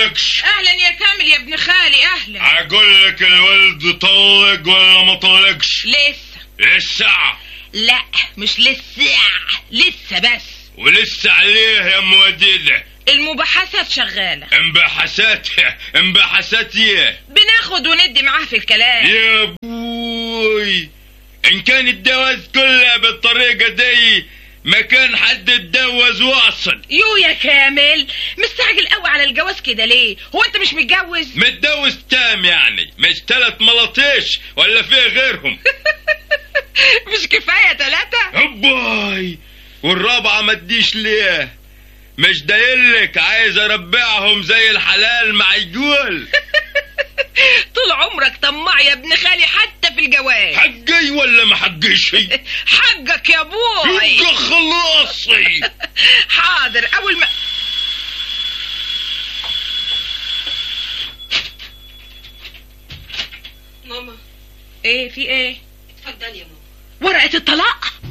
طلقش اهلا يا كامل يا ابن خالي اهلا اقول لك الولد طلق ولا ما طلقش لسه لسه لا مش لسه لسه بس ولسه عليه يا ام وديده المباحثات شغالة انبحثات انبحثات ايه بناخد وندي معاه في الكلام يا بوي ان كان الجواز كلها بالطريقة دي ما كان حد اتجوز واصل يو يا كامل مستعجل قوي على الجواز كده ليه هو انت مش متجوز متجوز تام يعني مش تلات ملاطيش ولا فيه غيرهم مش كفاية ثلاثة هباي والرابعة ما تديش ليه مش دايلك عايز اربعهم زي الحلال مع الجول طول عمرك طماع يا ابن خالي حتى في الجواز حقي ولا ما حقيش حقك يا بوي يبقى خلاصي حاضر اول ما ماما ايه في ايه اتفضلي يا ماما ورقة الطلاق